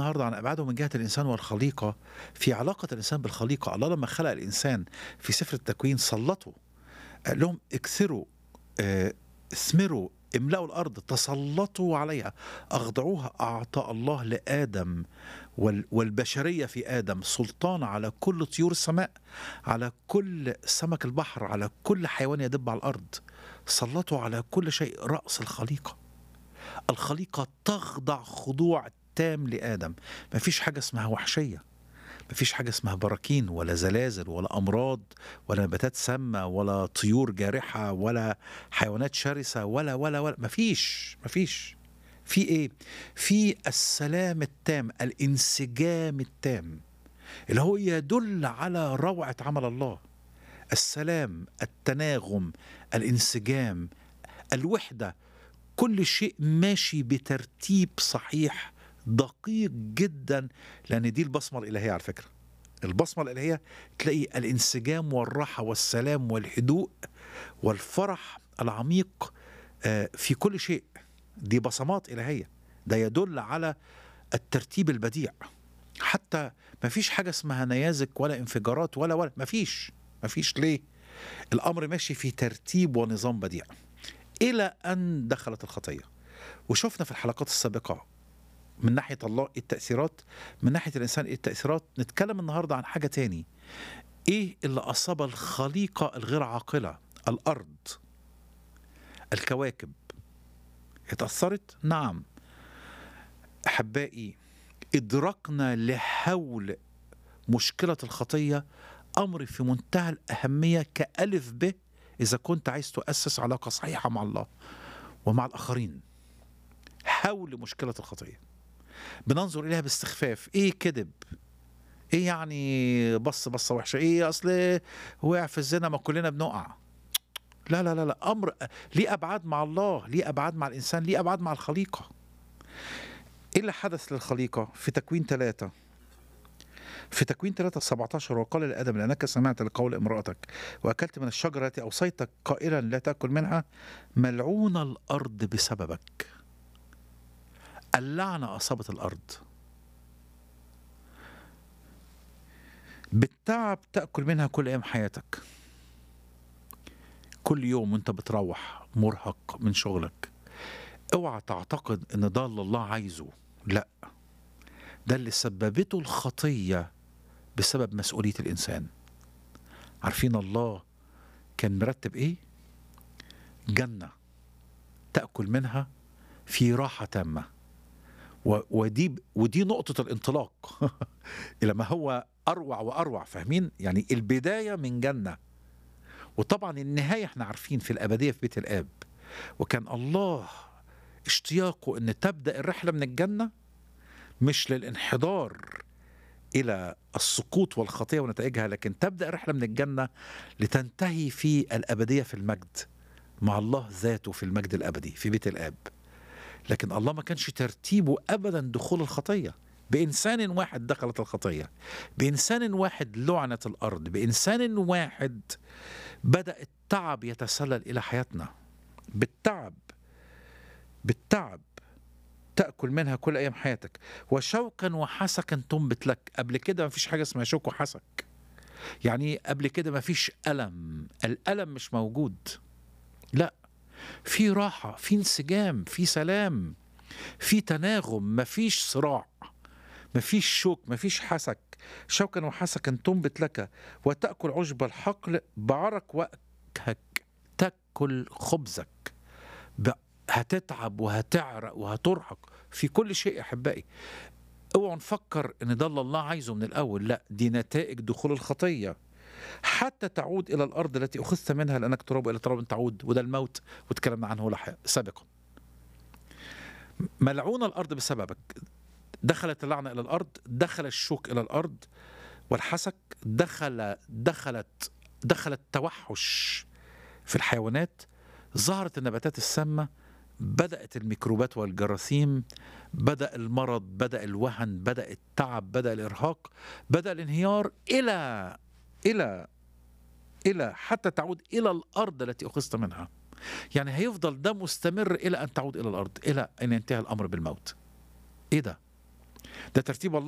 النهارده عن ابعاده من جهه الانسان والخليقه في علاقه الانسان بالخليقه الله لما خلق الانسان في سفر التكوين سلطه قال لهم اكثروا آه، اثمروا املأوا الارض تسلطوا عليها اخضعوها اعطى الله لادم وال- والبشريه في ادم سلطان على كل طيور السماء على كل سمك البحر على كل حيوان يدب على الارض سلطوا على كل شيء راس الخليقه الخليقه تخضع خضوع تام لادم مفيش حاجه اسمها وحشيه مفيش حاجه اسمها براكين ولا زلازل ولا امراض ولا نباتات سامه ولا طيور جارحه ولا حيوانات شرسه ولا ولا ولا مفيش مفيش في ايه في السلام التام الانسجام التام اللي هو يدل على روعه عمل الله السلام التناغم الانسجام الوحده كل شيء ماشي بترتيب صحيح دقيق جدا لان دي البصمه الالهيه على فكره البصمه الالهيه تلاقي الانسجام والراحه والسلام والهدوء والفرح العميق آه، في كل شيء دي بصمات الهيه ده يدل على الترتيب البديع حتى ما فيش حاجه اسمها نيازك ولا انفجارات ولا ولا ما فيش ما فيش ليه الامر ماشي في ترتيب ونظام بديع الى ان دخلت الخطيه وشفنا في الحلقات السابقه من ناحيه الله إيه التاثيرات من ناحيه الانسان إيه التاثيرات نتكلم النهارده عن حاجه تاني ايه اللي اصاب الخليقه الغير عاقله الارض الكواكب اتاثرت نعم احبائي ادراكنا لحول مشكله الخطيه امر في منتهى الاهميه كالف ب اذا كنت عايز تؤسس علاقه صحيحه مع الله ومع الاخرين حول مشكله الخطيه بننظر اليها باستخفاف ايه كذب ايه يعني بص بصه وحشه ايه اصل وقع في الزنا ما كلنا بنقع لا لا لا لا امر ليه ابعاد مع الله ليه ابعاد مع الانسان ليه ابعاد مع الخليقه ايه اللي حدث للخليقه في تكوين ثلاثة في تكوين 3 17 وقال لآدم لأنك سمعت لقول امرأتك وأكلت من الشجرة التي أوصيتك قائلا لا تأكل منها ملعون الأرض بسببك اللعنة أصابت الأرض بالتعب تأكل منها كل أيام حياتك كل يوم وانت بتروح مرهق من شغلك اوعى تعتقد ان ده اللي الله عايزه لا ده اللي سببته الخطية بسبب مسؤولية الإنسان عارفين الله كان مرتب إيه؟ جنة تأكل منها في راحة تامة و- ودي ودي نقطة الانطلاق إلى ما هو أروع وأروع فاهمين؟ يعني البداية من جنة وطبعا النهاية احنا عارفين في الأبدية في بيت الآب وكان الله اشتياقه أن تبدأ الرحلة من الجنة مش للانحدار الى السقوط والخطيه ونتائجها لكن تبدا الرحله من الجنه لتنتهي في الابديه في المجد مع الله ذاته في المجد الابدي في بيت الاب لكن الله ما كانش ترتيبه ابدا دخول الخطيه بانسان واحد دخلت الخطيه بانسان واحد لعنت الارض بانسان واحد بدا التعب يتسلل الى حياتنا بالتعب بالتعب تأكل منها كل أيام حياتك وشوكا وحسكا تنبت لك قبل كده ما فيش حاجة اسمها شوك وحسك يعني قبل كده ما فيش ألم الألم مش موجود لا في راحة في انسجام في سلام في تناغم ما فيش صراع ما فيش شوك ما فيش حسك شوكا وحسكا تنبت لك وتأكل عشب الحقل بعرق وجهك تأكل خبزك ب- هتتعب وهتعرق وهترهق في كل شيء احبائي اوعوا نفكر ان ده اللي الله عايزه من الاول لا دي نتائج دخول الخطيه حتى تعود الى الارض التي اخذت منها لانك تراب الى تراب تعود وده الموت وتكلمنا عنه لح- سابقا ملعون الارض بسببك دخلت اللعنه الى الارض دخل الشوك الى الارض والحسك دخل دخلت دخل التوحش في الحيوانات ظهرت النباتات السامه بدأت الميكروبات والجراثيم بدأ المرض بدأ الوهن بدأ التعب بدأ الإرهاق بدأ الانهيار إلى إلى إلى حتى تعود إلى الأرض التي أخذت منها يعني هيفضل ده مستمر إلى أن تعود إلى الأرض إلى أن ينتهي الأمر بالموت إيه ده ده ترتيب الله